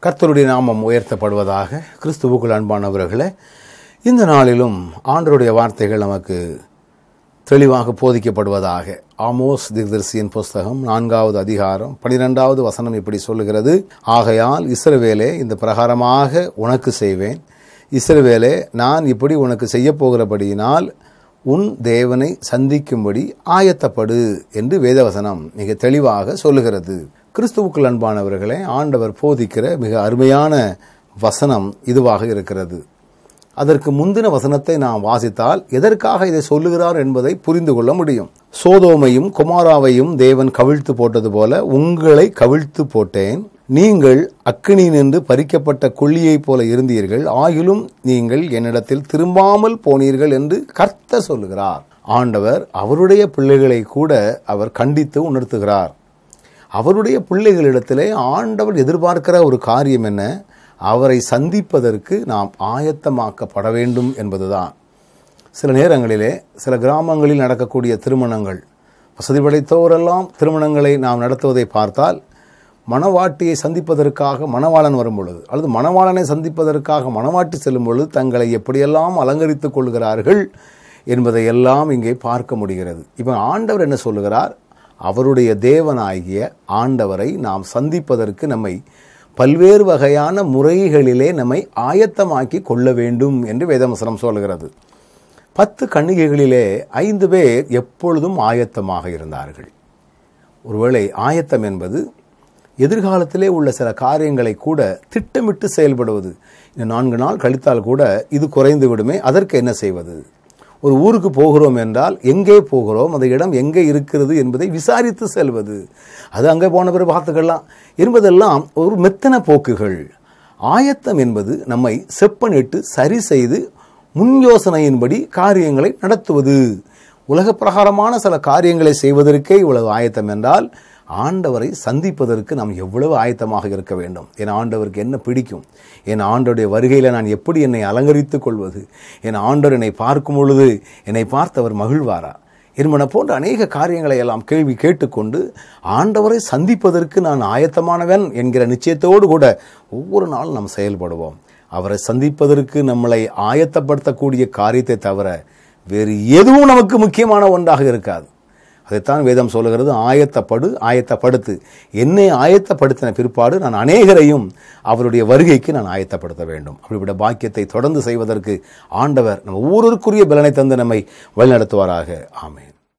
கர்த்தருடைய நாமம் உயர்த்தப்படுவதாக கிறிஸ்துவுக்குள் அன்பானவர்களே இந்த நாளிலும் ஆண்டருடைய வார்த்தைகள் நமக்கு தெளிவாக போதிக்கப்படுவதாக ஆமோஸ் தீர்தரிசியின் புஸ்தகம் நான்காவது அதிகாரம் பனிரெண்டாவது வசனம் இப்படி சொல்லுகிறது ஆகையால் இஸ்ரவேலே இந்த பிரகாரமாக உனக்கு செய்வேன் இஸ்ரவேலே நான் இப்படி உனக்கு செய்யப் போகிறபடியினால் உன் தேவனை சந்திக்கும்படி ஆயத்தப்படு என்று வேதவசனம் மிக தெளிவாக சொல்லுகிறது கிறிஸ்துவுக்குள் அன்பானவர்களே ஆண்டவர் போதிக்கிற மிக அருமையான வசனம் இதுவாக இருக்கிறது அதற்கு முந்தின வசனத்தை நாம் வாசித்தால் எதற்காக இதை சொல்லுகிறார் என்பதை புரிந்து கொள்ள முடியும் சோதோமையும் குமாராவையும் தேவன் கவிழ்த்து போட்டது போல உங்களை கவிழ்த்து போட்டேன் நீங்கள் அக்கினி நின்று பறிக்கப்பட்ட கொள்ளியைப் போல இருந்தீர்கள் ஆயிலும் நீங்கள் என்னிடத்தில் திரும்பாமல் போனீர்கள் என்று கர்த்தர் சொல்லுகிறார் ஆண்டவர் அவருடைய பிள்ளைகளை கூட அவர் கண்டித்து உணர்த்துகிறார் அவருடைய பிள்ளைகளிடத்திலே ஆண்டவர் எதிர்பார்க்கிற ஒரு காரியம் என்ன அவரை சந்திப்பதற்கு நாம் ஆயத்தமாக்கப்பட வேண்டும் என்பதுதான் சில நேரங்களிலே சில கிராமங்களில் நடக்கக்கூடிய திருமணங்கள் வசதி படைத்தோரெல்லாம் திருமணங்களை நாம் நடத்துவதை பார்த்தால் மணவாட்டியை சந்திப்பதற்காக மணவாளன் வரும் பொழுது அல்லது மணவாளனை சந்திப்பதற்காக மணவாட்டி செல்லும் பொழுது தங்களை எப்படியெல்லாம் அலங்கரித்துக் கொள்கிறார்கள் என்பதை எல்லாம் இங்கே பார்க்க முடிகிறது இப்போ ஆண்டவர் என்ன சொல்லுகிறார் அவருடைய தேவனாகிய ஆண்டவரை நாம் சந்திப்பதற்கு நம்மை பல்வேறு வகையான முறைகளிலே நம்மை ஆயத்தமாக்கி கொள்ள வேண்டும் என்று வேதவசனம் சொல்கிறது பத்து கன்னிகைகளிலே ஐந்து பேர் எப்பொழுதும் ஆயத்தமாக இருந்தார்கள் ஒருவேளை ஆயத்தம் என்பது எதிர்காலத்திலே உள்ள சில காரியங்களை கூட திட்டமிட்டு செயல்படுவது இந்த நான்கு நாள் கழித்தால் கூட இது குறைந்து விடுமே அதற்கு என்ன செய்வது ஒரு ஊருக்கு போகிறோம் என்றால் எங்கே போகிறோம் அந்த இடம் எங்கே இருக்கிறது என்பதை விசாரித்து செல்வது அது அங்கே போன பிறகு பார்த்துக்கலாம் என்பதெல்லாம் ஒரு மெத்தன போக்குகள் ஆயத்தம் என்பது நம்மை செப்பனிட்டு சரி செய்து முன் யோசனையின்படி காரியங்களை நடத்துவது உலக பிரகாரமான சில காரியங்களை செய்வதற்கே இவ்வளவு ஆயத்தம் என்றால் ஆண்டவரை சந்திப்பதற்கு நாம் எவ்வளவு ஆயத்தமாக இருக்க வேண்டும் என் ஆண்டவருக்கு என்ன பிடிக்கும் என் ஆண்டோடைய வருகையில் நான் எப்படி என்னை அலங்கரித்துக் கொள்வது என் ஆண்டவர் என்னை பார்க்கும் பொழுது என்னை பார்த்தவர் மகிழ்வாரா என்பன போன்ற அநேக காரியங்களை எல்லாம் கேள்வி கேட்டுக்கொண்டு ஆண்டவரை சந்திப்பதற்கு நான் ஆயத்தமானவன் என்கிற நிச்சயத்தோடு கூட ஒவ்வொரு நாளும் நாம் செயல்படுவோம் அவரை சந்திப்பதற்கு நம்மளை ஆயத்தப்படுத்தக்கூடிய காரியத்தை தவிர வேறு எதுவும் நமக்கு முக்கியமான ஒன்றாக இருக்காது அதைத்தான் வேதம் சொல்லுகிறது ஆயத்தப்படு ஆயத்தப்படுத்து என்னை ஆயத்தப்படுத்தின பிற்பாடு நான் அநேகரையும் அவருடைய வருகைக்கு நான் ஆயத்தப்படுத்த வேண்டும் அப்படிப்பட்ட பாக்கியத்தை தொடர்ந்து செய்வதற்கு ஆண்டவர் நம்ம ஒவ்வொருவருக்குரிய பலனை தந்து நம்மை வழிநடத்துவாராக ஆமேன்